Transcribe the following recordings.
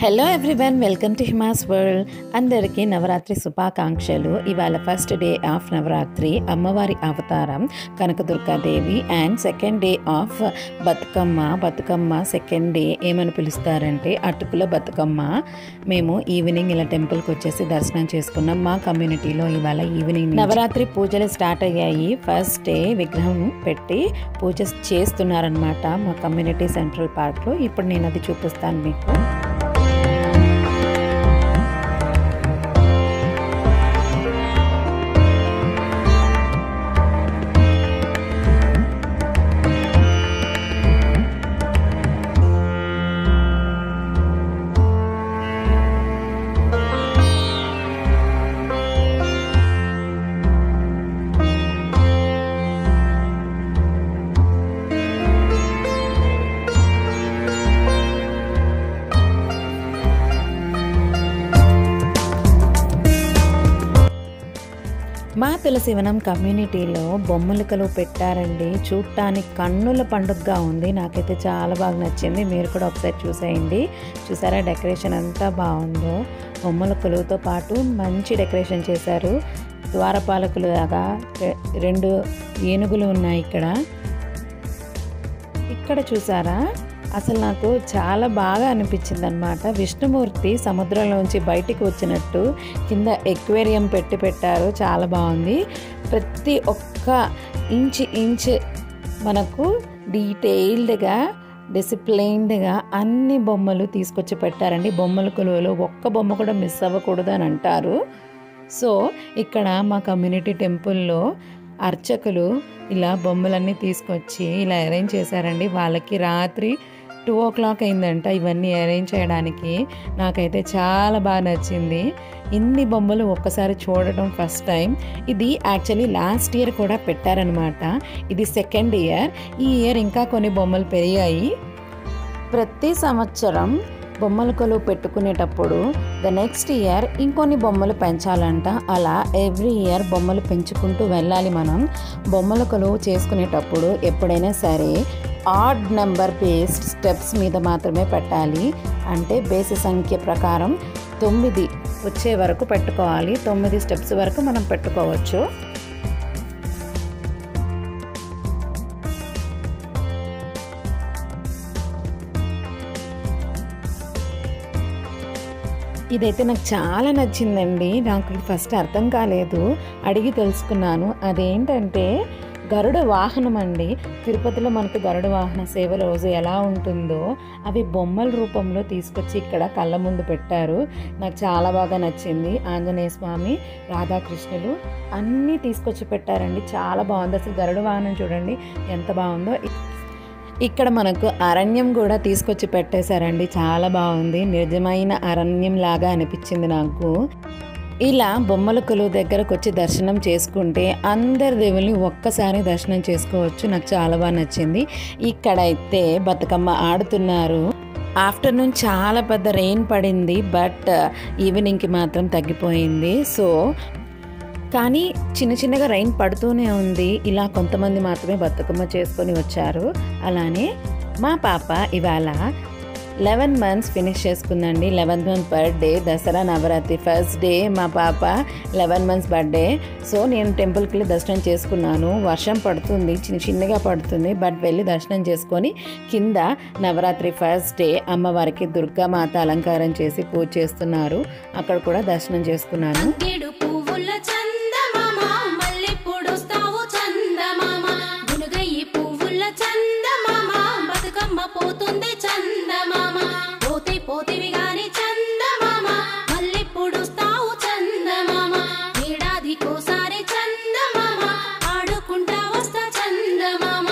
hello everyone welcome to Hima's world అందరికీ నవరాత్రి శుభాకాంక్షలు ఇవాళ ఫస్ట్ డే ఆఫ్ నవరాత్రి అమ్మవారి అవతారం Kanakadurgadevi and second day of Bathukamma Bathukamma second day ఏమని పిలుస్తారంటే అటుకుల బతుకమ్మ మేము ఈవినింగ్ ఇలా టెంపుల్కి వచ్చేసి దర్శనం చేసుకున్నాం మా కమ్యూనిటీలో ఇవాళ ఈవినింగ్ నవరాత్రి పూజలు స్టార్ట్ అయ్యాయి ఫస్ట్ డే విగ్రహం పెట్టి పూజ చేస్తున్నారనమాట మా కమ్యూనిటీ సెంట్రల్ పార్క్లో ఇప్పుడు నేను అది చూపిస్తాను మీకు మా తులసివనం కమ్యూనిటీలో బొమ్మలికలు పెట్టారండి చూడటానికి కన్నుల పండుగగా ఉంది నాకైతే చాలా బాగా నచ్చింది మీరు కూడా ఒకసారి చూసేయండి చూసారా డెకరేషన్ అంతా బాగుందో బొమ్మలకలతో పాటు మంచి డెకరేషన్ చేశారు ద్వారపాలకులు లాగా రె- రెండు ఏనుగులు ఉన్నాయి ఇక్కడ ఇక్కడ చూసారా అసలు నాకు చాలా బాగా అనిపించింది అనమాట విష్ణుమూర్తి సముద్రంలోంచి బయటికి వచ్చినట్టు కింద ఎక్వేరియం పెట్టి పెట్టారు చాలా బాగుంది ప్రతి ఒక్క ఇంచ్ ఇంచ్ మనకు డీటెయిల్డ్గా డిసిప్లైన్డ్గా అన్ని బొమ్మలు తీసుకొచ్చి పెట్టారండి బొమ్మల కొలువులో ఒక్క బొమ్మ కూడా మిస్ అవ్వకూడదు అని అంటారు సో ఇక్కడ మా కమ్యూనిటీ టెంపుల్లో అర్చకులు ఇలా బొమ్మలన్నీ తీసుకొచ్చి ఇలా అరేంజ్ చేశారండి వాళ్ళకి రాత్రి టూ ఓ క్లాక్ అయిందంట ఇవన్నీ అరేంజ్ చేయడానికి నాకైతే చాలా బాగా నచ్చింది ఇన్ని బొమ్మలు ఒక్కసారి చూడటం ఫస్ట్ టైం ఇది యాక్చువల్లీ లాస్ట్ ఇయర్ కూడా పెట్టారనమాట ఇది సెకండ్ ఇయర్ ఈ ఇయర్ ఇంకా కొన్ని బొమ్మలు పెరిగాయి ప్రతి సంవత్సరం బొమ్మల కొలువు పెట్టుకునేటప్పుడు ద నెక్స్ట్ ఇయర్ ఇంకొన్ని బొమ్మలు పెంచాలంట అలా ఎవ్రీ ఇయర్ బొమ్మలు పెంచుకుంటూ వెళ్ళాలి మనం బొమ్మల కొలువు చేసుకునేటప్పుడు ఎప్పుడైనా సరే ఆడ్ నెంబర్ బేస్డ్ స్టెప్స్ మీద మాత్రమే పెట్టాలి అంటే బేసి సంఖ్య ప్రకారం తొమ్మిది వచ్చే వరకు పెట్టుకోవాలి తొమ్మిది స్టెప్స్ వరకు మనం పెట్టుకోవచ్చు ఇదైతే నాకు చాలా నచ్చిందండి నాకు ఫస్ట్ అర్థం కాలేదు అడిగి తెలుసుకున్నాను అదేంటంటే గరుడ వాహనం అండి తిరుపతిలో మనకు గరుడ వాహన సేవ రోజు ఎలా ఉంటుందో అవి బొమ్మల రూపంలో తీసుకొచ్చి ఇక్కడ కళ్ళ ముందు పెట్టారు నాకు చాలా బాగా నచ్చింది ఆంజనేయ స్వామి రాధాకృష్ణులు అన్నీ తీసుకొచ్చి పెట్టారండి చాలా బాగుంది అసలు గరుడ వాహనం చూడండి ఎంత బాగుందో ఇక్కడ మనకు అరణ్యం కూడా తీసుకొచ్చి పెట్టేశారండి చాలా బాగుంది నిజమైన అరణ్యం లాగా అనిపించింది నాకు ఇలా బొమ్మల కొలువు దగ్గరకు వచ్చి దర్శనం చేసుకుంటే అందరి దేవుల్ని ఒక్కసారి దర్శనం చేసుకోవచ్చు నాకు చాలా బాగా నచ్చింది ఇక్కడైతే బతుకమ్మ ఆడుతున్నారు ఆఫ్టర్నూన్ చాలా పెద్ద రెయిన్ పడింది బట్ ఈవినింగ్కి మాత్రం తగ్గిపోయింది సో కానీ చిన్న చిన్నగా రైన్ పడుతూనే ఉంది ఇలా కొంతమంది మాత్రమే బతుకమ్మ చేసుకొని వచ్చారు అలానే మా పాప ఇవాళ లెవెన్ మంత్స్ ఫినిష్ చేసుకుందండి eleventh month birthday Dasara Navaratri first day మా పాప లెవెన్ మంత్స్ బర్త్డే సో నేను టెంపుల్కి వెళ్ళి దర్శనం చేసుకున్నాను వర్షం పడుతుంది చిన్న చిన్నగా పడుతుంది బట్ వెళ్ళి దర్శనం చేసుకొని కింద నవరాత్రి ఫస్ట్ డే అమ్మవారికి దుర్గామాత అలంకారం చేసి పూజ చేస్తున్నారు అక్కడ కూడా దర్శనం చేసుకున్నాను గిడు పువ్వుల చందమామ మల్లెప్పుడొస్తావు చందమామ గునుగయ్యి పువ్వుల చందమామ బతుకమ్మ పోతుంది చందమామ పోతే పోతివి గాని చందమామ మల్లెప్పుడొస్తావు చందమామ ఏడాదికోసారి చందమామ ఆడుకుంటా వస్తా చందమామ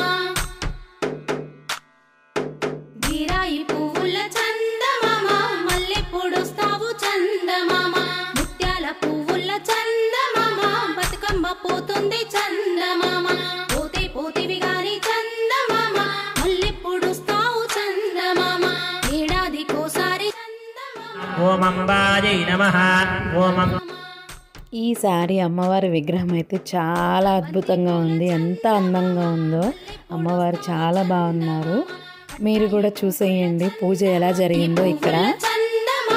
గిరాయి పువ్వుల చందమామ మల్లెప్పుడొస్తావు చందమామ ముత్యాల పువ్వుల చందమామ బతుకమ్మ పోతుంది చందమామ పోతే పోతివి గాని చందమామ మల్లెప్పుడొస్తావు చందమామ ఏడాదికోసారి చందమామ ఓం అంబాజై నమ ఓం ఈసారి అమ్మవారి విగ్రహం అయితే చాలా అద్భుతంగా ఉంది ఎంత అందంగా ఉందో అమ్మవారు చాలా బాగున్నారు మీరు కూడా చూసేయండి పూజ ఎలా జరిగిందో ఇక్కడ చందమామ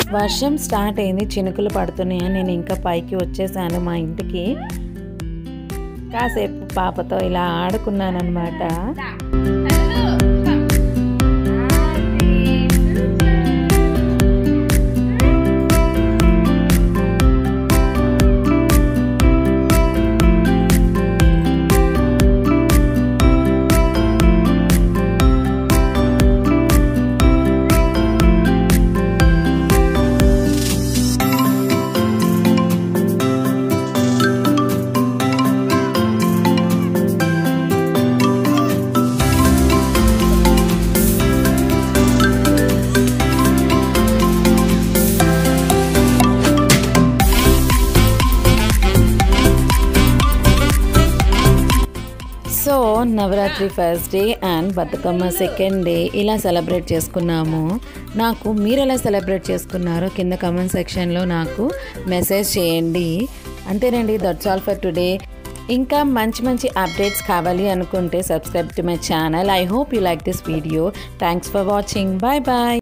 వర్షం స్టార్ట్ అయింది చినుకులు పడుతున్నాయి నేను ఇంకా పైకి వచ్చేసాను మా ఇంటికి కాసేపు పాపతో ఇలా ఆడుకున్నాను అనమాట so Navaratri first day and Bathukamma second day ఇలా సెలబ్రేట్ చేసుకున్నాము నాకు మీరు ఎలా సెలబ్రేట్ చేసుకున్నారో కింద కమెంట్ సెక్షన్లో నాకు మెసేజ్ చేయండి అంతేనండి దట్స్ ఆల్ ఫర్ టుడే ఇంకా మంచి మంచి అప్డేట్స్ కావాలి అనుకుంటే subscribe to my channel I hope you like this video thanks for watching bye bye